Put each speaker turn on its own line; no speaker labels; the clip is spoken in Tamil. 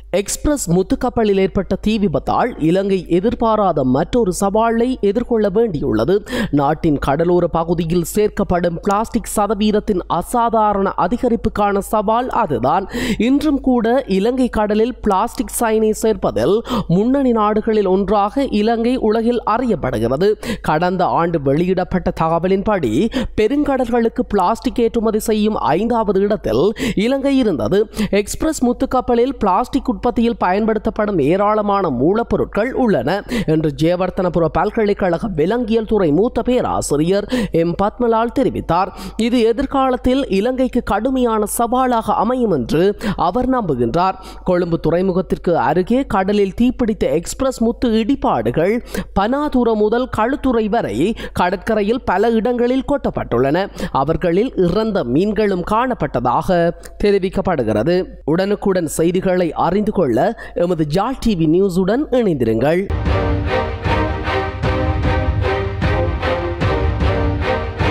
எக்ஸ்பிரஸ் முத்துக்கப்பலில் ஏற்பட்ட தீ விபத்தால் இலங்கை எதிர்பாராத மற்றொரு சவாலை எதிர்கொள்ள வேண்டியுள்ளது நாட்டின் கடலோர பகுதியில் சேர்க்கப்படும் பிளாஸ்டிக் சதவீதத்தின் அசாதாரண அதிகரிப்புக்கான சவால் அதுதான் இன்றும் கூட இலங்கை கடலில் பிளாஸ்டிக் சைனை சேர்ப்பதில் முன்னணி நாடுகளில் ஒன்றாக இலங்கை உலகில் அறியப்படுகிறது கடந்த ஆண்டு வெளியிடப்பட்ட தகவலின்படி பெருங்கடல்களுக்கு பிளாஸ்டிக் ஏற்றுமதி செய்யும் ஐந்தாவது இடத்தில் இலங்கை இருந்தது எக்ஸ்பிரஸ் முத்துக்கப்பலில் பிளாஸ்டிக் உற்பத்தியில் பயன்படுத்தப்படும் ஏராளமான மூலப்பொருட்கள் உள்ளன என்று ஜெயவர்த்தனபுர பல்கலைக்கழக விலங்கியல் துறை மூத்த பேராசிரியர் எம் பத்மலால் தெரிவித்தார் இது எதிர்காலத்தில் இலங்கைக்கு கடுமையான சவாலாக அமையும் என்று அவர் நம்புகின்றார் கொழும்பு துறைமுகத்திற்கு அருகே கடலில் தீப்பிடித்த எக்ஸ்பிரஸ் முத்து இடிபாடுகள் பனாதுரம் முதல் களுத்துறை வரை கடற்கரையில் பல இடங்களில் கொட்டப்பட்டுள்ளன அவர்களில் இறந்த மீன்களும் காணப்பட்டதாக தெரிவிக்கப்படுகிறது உடனுக்குடன் செய்திகளை அறிந்து கொள்ள எமது ஜால் டிவி நியூஸுடன் இணைந்திருங்கள்